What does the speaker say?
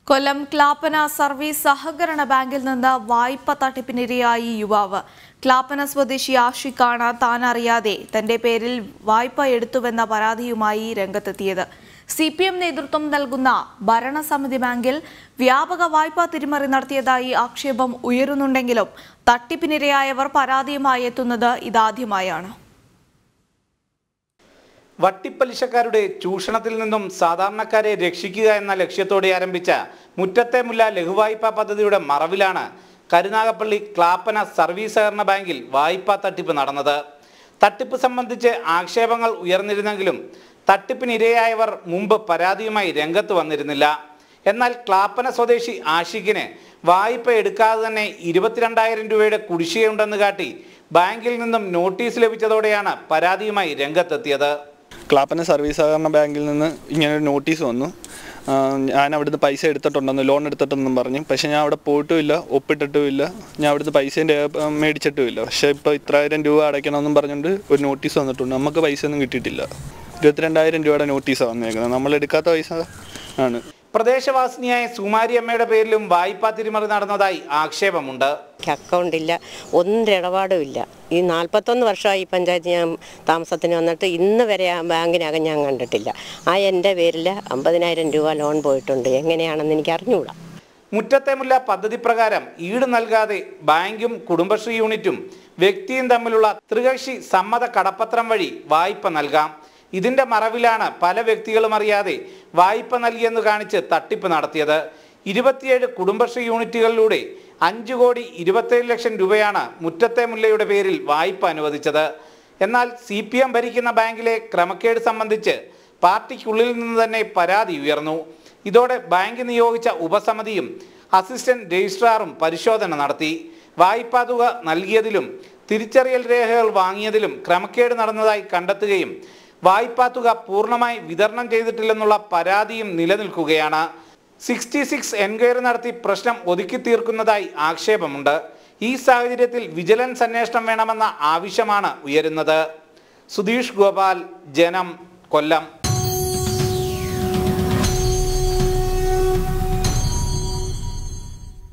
കൊല്ലം Clappana service സഹകരണ ബാങ്കിൽ നിന്ന് വായ്പ തട്ടിപ്പിനിരയായി യുവാവ് ക്ലാപ്പന സ്വദേശി ആഷിഖാണ് താൻ അറിയാതെ തന്റെ പേരിൽ വായ്പ എടുത്തുവെന്ന പരാതിയുമായി രംഗത്തെത്തിയത് സി പി എം നേതൃത്വം നൽകുന്ന ഭരണസമിതി ബാങ്കിൽ വ്യാപക വായ്പാ തിരിമറി നടത്തിയതായി ആക്ഷേപം ഉയരുന്നുണ്ടെങ്കിലും തട്ടിപ്പിനിരയായവർ പരാതിയുമായി എത്തുന്നത് ഇതാദ്യമായാണ് വട്ടിപ്പലിശക്കാരുടെ ചൂഷണത്തിൽ നിന്നും സാധാരണക്കാരെ രക്ഷിക്കുക എന്ന ലക്ഷ്യത്തോടെ ആരംഭിച്ച മുറ്റത്തെ മുല്ല ലഘുവായ്പാ പദ്ധതിയുടെ മറവിലാണ് കരുനാഗപ്പള്ളി ക്ലാപ്പന സർവീസ് സഹകരണ ബാങ്കിൽ വായ്പാ തട്ടിപ്പ് നടന്നത് തട്ടിപ്പ് സംബന്ധിച്ച് ആക്ഷേപങ്ങൾ ഉയർന്നിരുന്നെങ്കിലും തട്ടിപ്പിനിരയായവർ മുമ്പ് പരാതിയുമായി രംഗത്ത് വന്നിരുന്നില്ല എന്നാൽ ക്ലാപ്പന സ്വദേശി ആഷിഖിന് വായ്പ എടുക്കാതെ തന്നെ ഇരുപത്തിരണ്ടായിരം രൂപയുടെ കുടിശ്ശികയുണ്ടെന്ന് കാട്ടി ബാങ്കിൽ നിന്നും നോട്ടീസ് ലഭിച്ചതോടെയാണ് പരാതിയുമായി രംഗത്തെത്തിയത് ക്ലാപ്പന സർവീസ് സഹകരണ ബാങ്കിൽ നിന്ന് ഇങ്ങനെ ഒരു നോട്ടീസ് വന്നു ആ, ഞാൻ അവിടുന്ന് പൈസ എടുത്തിട്ടുണ്ടെന്ന് ലോൺ എടുത്തിട്ടെന്നും പറഞ്ഞു പക്ഷേ ഞാൻ അവിടെ പോയിട്ടുമില്ല ഒപ്പിട്ടിട്ടുമില്ല ഞാൻ അവിടുന്ന് പൈസയും രേഖ- മേടിച്ചിട്ടുമില്ല പക്ഷേ ഇപ്പോൾ ഇത്രായിരം രൂപ അടയ്ക്കണമെന്നും പറഞ്ഞുകൊണ്ട് ഒരു നോട്ടീസ് വന്നിട്ടുണ്ട് നമുക്ക് പൈസ ഒന്നും കിട്ടിയിട്ടില്ല ഇരുപത്തിരണ്ടായിരം രൂപയുടെ നോട്ടീസാണ് വന്നേക്കുന്നത് നമ്മൾ എടുക്കാത്ത പൈസ ആണ് പ്രദേശവാസിനിയായ സുമാരി അമ്മയുടെ പേരിലും വായ്പാ തിരിമറി നടന്നതായി ആക്ഷേപമുണ്ട് എനിക്ക് അക്കൗണ്ട് ഇല്ല ഒന്നും ഇടപാടും ഇല്ല ഈ നാൽപ്പത്തൊന്ന് വർഷമായി ഈ പഞ്ചായത്ത് ഞാൻ താമസത്തിന് വന്നിട്ട് ഇന്ന് വരെ ആ ബാങ്കിനകം ഞാൻ കണ്ടിട്ടില്ല ആ എൻ്റെ പേരിൽ അമ്പതിനായിരം രൂപ ലോൺ പോയിട്ടുണ്ട് എങ്ങനെയാണെന്ന് എനിക്ക് അറിഞ്ഞുകൂടാ മുറ്റത്തെ മുല്ല പദ്ധതി പ്രകാരം ഈട് നൽകാതെ ബാങ്കും കുടുംബശ്രീ യൂണിറ്റും വ്യക്തിയും തമ്മിലുള്ള ത്രികക്ഷി സമ്മത കടപ്പത്രം വഴി വായ്പ നൽകാം ഇതിന്റെ മറവിലാണ് പല വ്യക്തികളും അറിയാതെ വായ്പ നൽകിയെന്ന് കാണിച്ച് തട്ടിപ്പ് നടത്തിയത് ഇരുപത്തിയേഴ് കുടുംബശ്രീ യൂണിറ്റുകളിലൂടെ അഞ്ചു കോടി ഇരുപത്തേഴ് ലക്ഷം രൂപയാണ് മുറ്റത്തെ മുല്ലയുടെ പേരിൽ വായ്പ അനുവദിച്ചത് എന്നാൽ സി പി എം ഭരിക്കുന്ന ബാങ്കിലെ ക്രമക്കേട് സംബന്ധിച്ച് പാർട്ടിക്കുള്ളിൽ നിന്ന് തന്നെ പരാതി ഉയർന്നു ഇതോടെ ബാങ്ക് നിയോഗിച്ച ഉപസമിതിയും അസിസ്റ്റന്റ് രജിസ്ട്രാറും പരിശോധന നടത്തി വായ്പാ തുക നൽകിയതിലും തിരിച്ചറിയൽ രേഖകൾ വാങ്ങിയതിലും ക്രമക്കേട് നടന്നതായി കണ്ടെത്തുകയും വായ്പാ തുക പൂർണ്ണമായി വിതരണം ചെയ്തിട്ടില്ലെന്നുള്ള പരാതിയും നിലനിൽക്കുകയാണ് സിക്സ്റ്റി സിക്സ് എൻക്വയറി നടത്തി പ്രശ്നം ഒതുക്കി തീർക്കുന്നതായി ആക്ഷേപമുണ്ട് ഈ സാഹചര്യത്തിൽ വിജിലൻസ് അന്വേഷണം വേണമെന്ന ആവശ്യമാണ് ഉയരുന്നത് സുധീഷ് ഗോപാൽ ജനം കൊല്ലം